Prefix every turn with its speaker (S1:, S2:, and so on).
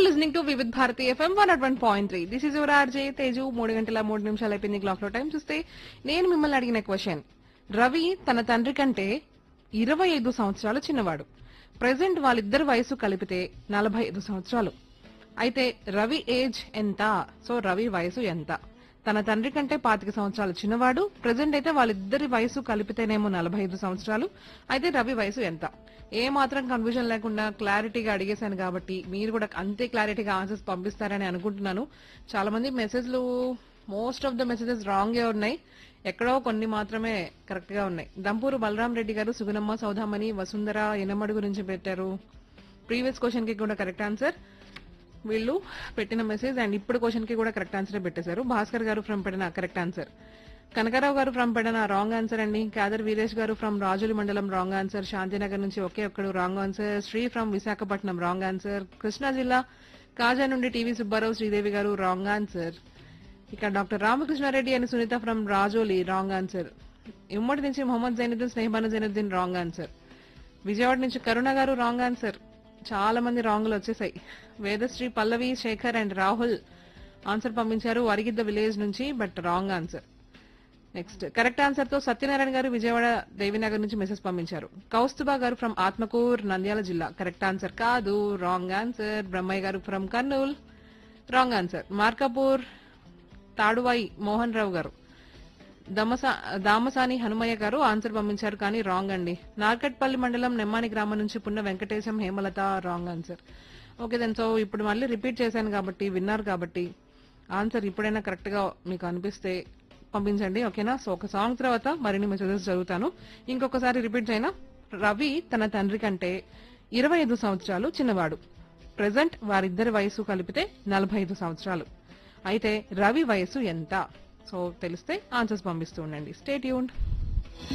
S1: listening to Vividh Bharati FM one at one point three this is your RJ Teju మూడు గంటల మూడు నిమిషాలు అయిపోయింది క్లాక్ లో టైం చూస్తే నేను మిమ్మల్ని అడిగిన క్వశ్చన్ రవి తన తండ్రి కంటే ఇరవై ఐదు సంవత్సరాలు చిన్నవాడు ప్రెసెంట్ వాళ్ళిద్దరి వయసు కలిపితే నలభై ఐదు సంవత్సరాలు అయితే రవి ఏజ్ ఎంత సో రవి వయసు ఎంత తన తండ్రి కంటే పాతిక సంవత్సరాలు చిన్నవాడు ప్రెసెంట్ అయితే వాళ్ళిద్దరి వయసు కలిపితేనేమో నలభై ఐదు సంవత్సరాలు అయితే రవి వయసు ఎంత ఏ మాత్రం కన్ఫ్యూజన్ లేకుండా క్లారిటీగా అడిగేశాను కాబట్టి మీరు కూడా అంతే క్లారిటీగా ఆన్సర్స్ పంపిస్తారని అనుకుంటున్నాను చాలా మంది మెసేజ్లు మోస్ట్ ఆఫ్ ద మెసేజెస్ రాంగే ఉన్నాయి ఎక్కడో కొన్ని మాత్రమే కరెక్ట్ గా ఉన్నాయి దంపూరు బలరాం రెడ్డి గారు సుగుణమ్మ సౌదామణి వసుంధర ఎనమడు గురించి పెట్టారు ప్రీవియస్ క్వశ్చన్ కి కూడా కరెక్ట్ ఆన్సర్ వీళ్ళు పెట్టిన మెసేజ్ అండ్ ఇప్పుడు క్వశ్చన్ కి కూడా కరెక్ట్ ఆన్సర్ పెట్టేశారు Bhaskar garu from Pedana correct answer Kanakarao garu from Pedana wrong answer అండి కాదర్ వీరేష్ గారు ఫ్రమ్ రాజులి మండలం రాంగ్ ఆన్సర్ శాంతినగర్ నుంచి ఒకే ఒక్కడు wrong answer Shri from Visakhapatnam wrong answer Krishna జిల్లా కాజా నుండి TV Subbarao Sridevi garu wrong answer ఇక డాక్టర్ రామకృష్ణారెడ్డి అని Sunitha from Rajoli wrong answer ఉమ్మడి నుంచి మొహమ్మద్ జైనుద్దీన్ స్నేహబాను జైనుద్దీన్ రాంగ్ ఆన్సర్ విజయవాడ నుంచి కరుణ గారు రాంగ్ ఆన్సర్ చాలా మంది రాంగ్లు వచ్చేసాయి వేదశ్రీ పల్లవి శేఖర్ అండ్ రాహుల్ ఆన్సర్ పంపించారు అరిగిద్ద విలేజ్ నుంచి but wrong answer next correct answer తో సత్యనారాయణ గారు విజయవాడ దేవినగర్ నుంచి మెసేజ్ పంపించారు కౌస్తుబా గారు ఫ్రమ్ ఆత్మకూర్ నంద్యాల జిల్లా కరెక్ట్ ఆన్సర్ కాదు wrong answer Brahmayya garu from Kurnool wrong answer Markapur Taduvai Mohan Rao garu Damasa దామసాని Hanumayya గారు ఆన్సర్ పంపించారు కానీ రాంగ్ అండి నార్కట్పల్లి మండలం నెమ్మాని గ్రామం నుంచి Punna Venkatesham Hemalatha wrong answer okay then so ఇప్పుడు మళ్ళీ రిపీట్ చేశాను కాబట్టి విన్నారు కాబట్టి ఆన్సర్ ఇప్పుడైనా కరెక్ట్ గా మీకు అనిపిస్తే పంపించండి ఓకేనా సో ఒక సాంగ్ తర్వాత మరిన్ని మెసేజెస్ చదువుతాను ఇంకొకసారి రిపీట్ చేయనా రవి తన తండ్రి కంటే ఇరవై ఐదు సంవత్సరాలు చిన్నవాడు ప్రెసెంట్ వారిద్దరి వయసు కలిపితే నలభై ఐదు సంవత్సరాలు అయితే రవి వయసు ఎంత సో తెలిస్తే ఆన్సర్స్ పంపిస్తూ ఉండండి స్టేట్ యూన్